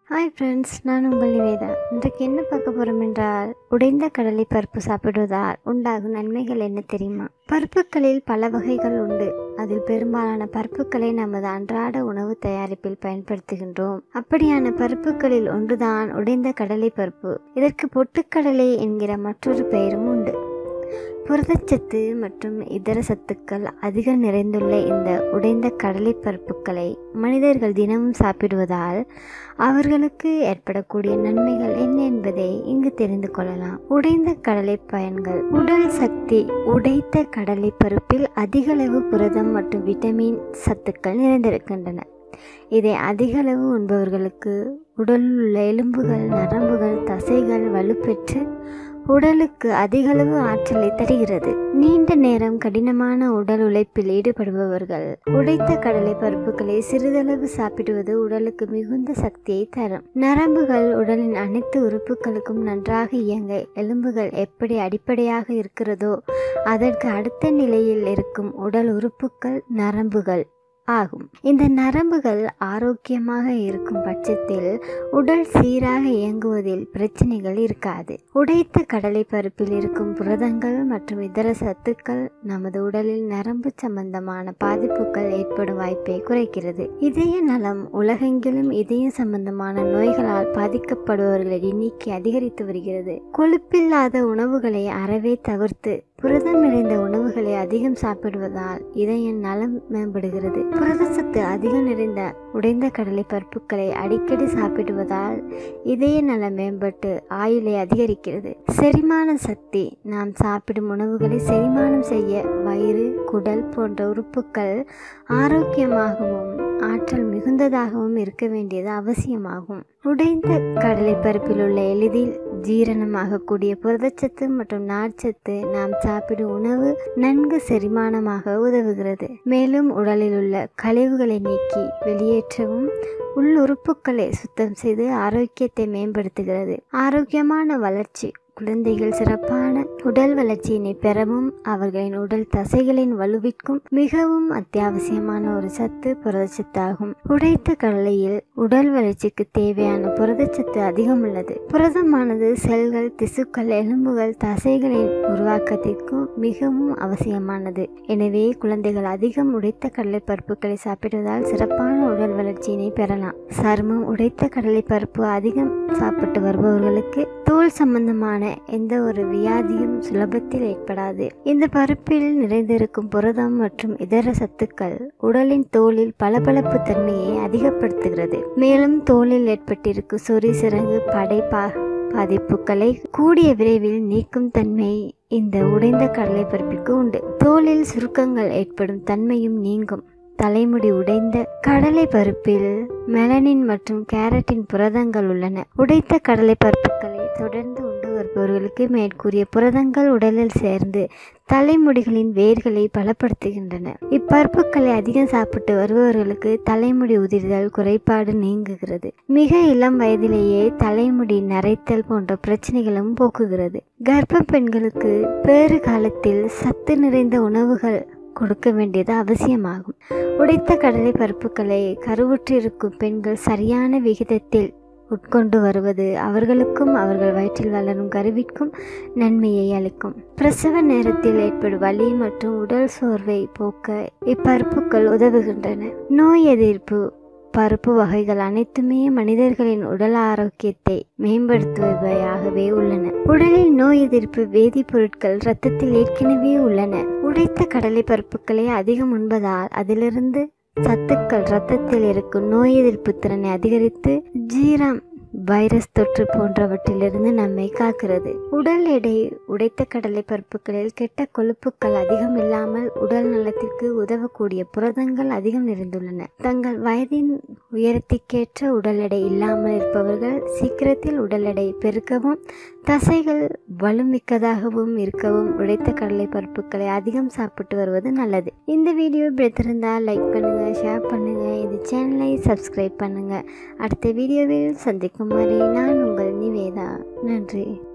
hi friends நான் உங்கள் நிவேதா இன்றைக்கு என்ன பார்க்க போகிறோம் என்றால் உடைந்த கடலை பருப்பு சாப்பிடுவதால் உண்டாகும் நன்மைகள் என்ன தெரியுமா பருப்புகளில் பல வகைகள் உண்டு அதில் பெரும்பாலான பருப்புகளை நமது அன்றாட உணவு தயாரிப்பில் பயன்படுத்துகின்றோம் அப்படியான பருப்புகளில் ஒன்றுதான் உடைந்த கடலை பருப்பு இதற்கு பொட்டுக்கடலை என்கிற மற்றொரு பெயரும் உண்டு புரதச்சத்து மற்றும் இதர சத்துக்கள் அதிகம் நிறைந்துள்ள இந்த உடைந்த கடலை பருப்புகளை மனிதர்கள் தினமும் சாப்பிடுவதால் அவர்களுக்கு ஏற்படக்கூடிய நன்மைகள் என்ன என்பதை இங்கு தெரிந்து கொள்ளலாம் உடைந்த கடலை பயன்கள் உடல் சக்தி உடைத்த கடலை பருப்பில் அதிகளவு புரதம் மற்றும் விட்டமின் சத்துக்கள் நிறைந்திருக்கின்றன இதை அதிகளவு உண்பவர்களுக்கு உடலில் உள்ள எலும்புகள் நரம்புகள் தசைகள் வலுப்பெற்று உடலுக்கு அதிகளவு ஆற்றலை தருகிறது நீண்ட நேரம் கடினமான உடல் உழைப்பில் ஈடுபடுபவர்கள் உடைத்த கடலை பருப்புகளை சிறிதளவு சாப்பிடுவது உடலுக்கு மிகுந்த சக்தியை தரும் நரம்புகள் உடலின் அனைத்து உறுப்புகளுக்கும் நன்றாக இயங்க எலும்புகள் எப்படி அடிப்படையாக இருக்கிறதோ அதற்கு அடுத்த நிலையில் இருக்கும் உடல் உறுப்புகள் நரம்புகள் ஆகும் இந்த நரம்புகள் ஆரோக்கியமாக இருக்கும் பட்சத்தில் உடல் சீராக இயங்குவதில் பிரச்சனைகள் இருக்காது உடைத்த கடலை பருப்பில் இருக்கும் புரதங்கள் மற்றும் இதர சத்துக்கள் நமது உடலில் நரம்பு சம்பந்தமான பாதிப்புகள் ஏற்படும் வாய்ப்பை குறைக்கிறது இதய நலம் உலகெங்கிலும் இதய சம்பந்தமான நோய்களால் பாதிக்கப்படுபவர்களின் எண்ணிக்கை அதிகரித்து வருகிறது கொழுப்பில்லாத உணவுகளை அறவே தவிர்த்து புரதம் நிறைந்த உணவுகளை அதிகம் சாப்பிடுவதால் இதய நலம் மேம்படுகிறது புரதச்சத்து அதிகம் நிறைந்த உடைந்த கடலை பருப்புகளை அடிக்கடி சாப்பிடுவதால் இதய நலம் மேம்பட்டு ஆயுளை அதிகரிக்கிறது செரிமான சக்தி நாம் சாப்பிடும் உணவுகளை செரிமானம் செய்ய வயிறு குடல் போன்ற உறுப்புகள் ஆரோக்கியமாகவும் ஆற்றல் மிகுந்ததாகவும் இருக்க வேண்டியது அவசியமாகும் உடைந்த கடலை பருப்பில் உள்ள எளிதில் ஜீரணமாகக்கூடிய புரதச்சத்து மற்றும் நார்ச்சத்து நாம் சாப்பிடும் உணவு நன்கு செரிமானமாக உதவுகிறது மேலும் உடலில் உள்ள கழிவுகளை நீக்கி வெளியேற்றவும் உள்ளுறுப்புகளை சுத்தம் செய்து ஆரோக்கியத்தை மேம்படுத்துகிறது ஆரோக்கியமான வளர்ச்சி குழந்தைகள் சிறப்பான உடல் வளர்ச்சியினை பெறவும் அவர்களின் உடல் தசைகளின் வலுவிற்கும் மிகவும் அத்தியாவசியமான ஒரு சத்து புரதச்சத்தாகும் உடைத்த கடலையில் உடல் வளர்ச்சிக்கு தேவையான புரதச்சத்து அதிகம் உள்ளது புரதமானது செல்கள் திசுக்கள் எலும்புகள் தசைகளின் உருவாக்கத்திற்கும் மிகவும் அவசியமானது எனவே குழந்தைகள் அதிகம் உடைத்த கடலை பருப்புகளை சாப்பிடுவதால் சிறப்பான உடல் வளர்ச்சியினை பெறலாம் சருமம் உடைத்த கடலை பருப்பு அதிகம் சாப்பிட்டு வருபவர்களுக்கு தோல் சம்பந்தமான எந்த ஒரு வியாதியும் சுலபத்தில் ஏற்படாது இந்த பருப்பில் நிறைந்திருக்கும் புரதம் மற்றும் இதர சத்துக்கள் உடலின் தோலில் பளபளப்பு தன்மையை அதிகப்படுத்துகிறது மேலும் தோலில் ஏற்பட்டிருக்கும் சொறி சிறங்கு படைப்பா பாதிப்புகளை கூடிய விரைவில் நீக்கும் தன்மை இந்த உடைந்த கடலை பருப்பிற்கு உண்டு தோலில் சுருக்கங்கள் ஏற்படும் தன்மையும் நீங்கும் தலைமுடி உடைந்த கடலை பருப்பில் மெலனின் மற்றும் கேரட்டின் புரதங்கள் உள்ளன உடைத்த கடலை பருப்புகளை தொடர்ந்து உண்டு வருபவர்களுக்கு மேற்கூறிய புரதங்கள் உடலில் சேர்ந்து தலைமுடிகளின் வேர்களை பலப்படுத்துகின்றன இப்பருப்புகளை அதிகம் சாப்பிட்டு வருபவர்களுக்கு தலைமுடி உதிர்தல் குறைபாடு நீங்குகிறது மிக இளம் வயதிலேயே தலைமுடி நரைத்தல் போன்ற பிரச்சனைகளும் போக்குகிறது கர்ப்ப பெண்களுக்கு பேறு காலத்தில் சத்து நிறைந்த உணவுகள் கொடுக்க வேண்டியது அவசியமாகும் உடைத்த கடலை பருப்புகளை கருவுற்றிருக்கும் பெண்கள் சரியான விகிதத்தில் உட்கொண்டு வருவது அவர்களுக்கும் அவர்கள் வயிற்றில் வளரும் கருவிற்கும் நன்மையை அளிக்கும் பிரசவ நேரத்தில் ஏற்படும் வலி மற்றும் உடல் சோர்வை போக்க இப்பருப்புகள் உதவுகின்றன நோய் எதிர்ப்பு பருப்பு வகைகள் அனைத்துமே மனிதர்களின் உடல் ஆரோக்கியத்தை மேம்படுத்துபவையாகவே உள்ளன உடலில் நோய் எதிர்ப்பு வேதிப்பொருட்கள் இரத்தத்தில் ஏற்கனவே உள்ளன உடைத்த கடலை பருப்புகளை அதிகம் உண்பதால் அதிலிருந்து சத்துக்கள் இரத்தத்தில் இருக்கும் நோய் எதிர்ப்பு திறனை அதிகரித்து ஜீரம் வைரஸ் தொற்று போன்றவற்றிலிருந்து நம்மை காக்கிறது உடல் எடை உடைத்த கடலை பருப்புகளில் கெட்ட கொழுப்புகள் அதிகம் இல்லாமல் உடல் நலத்திற்கு உதவக்கூடிய புரதங்கள் அதிகம் நிறைந்துள்ளன தங்கள் வயதின் உயரத்திற்கேற்ற உடல் எடை இல்லாமல் இருப்பவர்கள் சீக்கிரத்தில் உடல் எடை பெருக்கவும் தசைகள் வலுமிக்கதாகவும் இருக்கவும் உடைத்த கடலை பருப்புகளை அதிகம் சாப்பிட்டு வருவது நல்லது இந்த வீடியோ பிடித்திருந்தால் லைக் பண்ணுங்க ஷேர் பண்ணுங்க இந்த சேனலை சப்ஸ்கிரைப் பண்ணுங்க அடுத்த வீடியோவில் சந்திக்கும் வரை நான் உங்கள் நிவேதா நன்றி